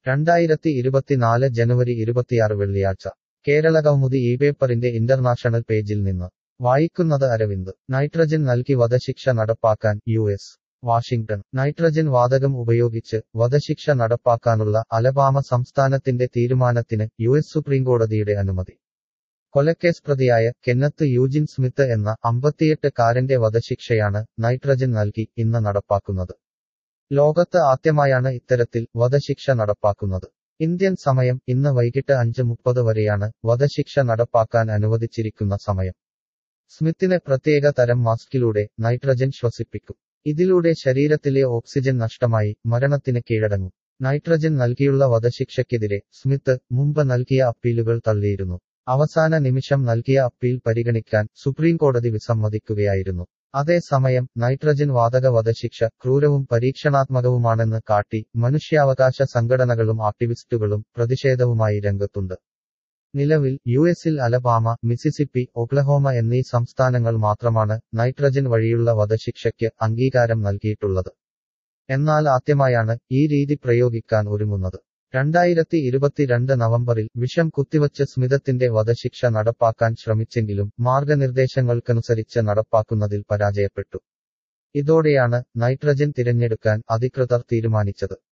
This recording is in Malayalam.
രണ്ടായിരത്തി ഇരുപത്തിനാല് ജനുവരി ഇരുപത്തിയാറ് വെള്ളിയാഴ്ച കേരളകൗമുദി ഈ പേപ്പറിന്റെ ഇന്റർനാഷണൽ പേജിൽ നിന്ന് വായിക്കുന്നത് അരവിന്ദ് നൈട്രജൻ നൽകി വധശിക്ഷ നടപ്പാക്കാൻ യു എസ് വാഷിംഗ്ടൺ നൈട്രജൻ വാതകം ഉപയോഗിച്ച് വധശിക്ഷ നടപ്പാക്കാനുള്ള അലബാമ സംസ്ഥാനത്തിന്റെ തീരുമാനത്തിന് യു എസ് സുപ്രീംകോടതിയുടെ അനുമതി കൊലക്കേസ് പ്രതിയായ കെന്നത്ത് യൂജിൻ സ്മിത്ത് എന്ന അമ്പത്തിയെട്ട് കാരന്റെ വധശിക്ഷയാണ് നൈട്രജൻ നൽകി ഇന്ന് നടപ്പാക്കുന്നത് ലോകത്ത് ആദ്യമായാണ് ഇത്തരത്തിൽ വധശിക്ഷ നടപ്പാക്കുന്നത് ഇന്ത്യൻ സമയം ഇന്ന് വൈകിട്ട് അഞ്ച് മുപ്പത് വരെയാണ് വധശിക്ഷ നടപ്പാക്കാൻ അനുവദിച്ചിരിക്കുന്ന സമയം സ്മിത്തിന് പ്രത്യേക തരം മാസ്കിലൂടെ നൈട്രജൻ ശ്വസിപ്പിക്കും ഇതിലൂടെ ശരീരത്തിലെ ഓക്സിജൻ നഷ്ടമായി മരണത്തിന് കീഴടങ്ങും നൈട്രജൻ നൽകിയുള്ള വധശിക്ഷയ്ക്കെതിരെ സ്മിത്ത് മുമ്പ് നൽകിയ അപ്പീലുകൾ തള്ളിയിരുന്നു അവസാന നിമിഷം നൽകിയ അപ്പീൽ പരിഗണിക്കാൻ സുപ്രീംകോടതി വിസമ്മതിക്കുകയായിരുന്നു അതേസമയം നൈട്രജൻ വാതക വധശിക്ഷ ക്രൂരവും പരീക്ഷണാത്മകവുമാണെന്ന് കാട്ടി മനുഷ്യാവകാശ സംഘടനകളും ആക്ടിവിസ്റ്റുകളും പ്രതിഷേധവുമായി രംഗത്തുണ്ട് നിലവിൽ യു എസിൽ അലബാമ മിസിസിപ്പി ഒക്ലഹോമ എന്നീ സംസ്ഥാനങ്ങൾ മാത്രമാണ് നൈട്രജൻ വഴിയുള്ള വധശിക്ഷയ്ക്ക് അംഗീകാരം നൽകിയിട്ടുള്ളത് എന്നാൽ ആദ്യമായാണ് ഈ രീതി പ്രയോഗിക്കാൻ ഒരുങ്ങുന്നത് രണ്ടായിരത്തി ഇരുപത്തിരണ്ട് നവംബറിൽ വിഷം കുത്തിവച്ച് സ്മിതത്തിന്റെ വധശിക്ഷ നടപ്പാക്കാൻ ശ്രമിച്ചെങ്കിലും മാർഗനിർദ്ദേശങ്ങൾക്കനുസരിച്ച് നടപ്പാക്കുന്നതിൽ പരാജയപ്പെട്ടു ഇതോടെയാണ് നൈട്രജൻ തിരഞ്ഞെടുക്കാൻ അധികൃതർ തീരുമാനിച്ചത്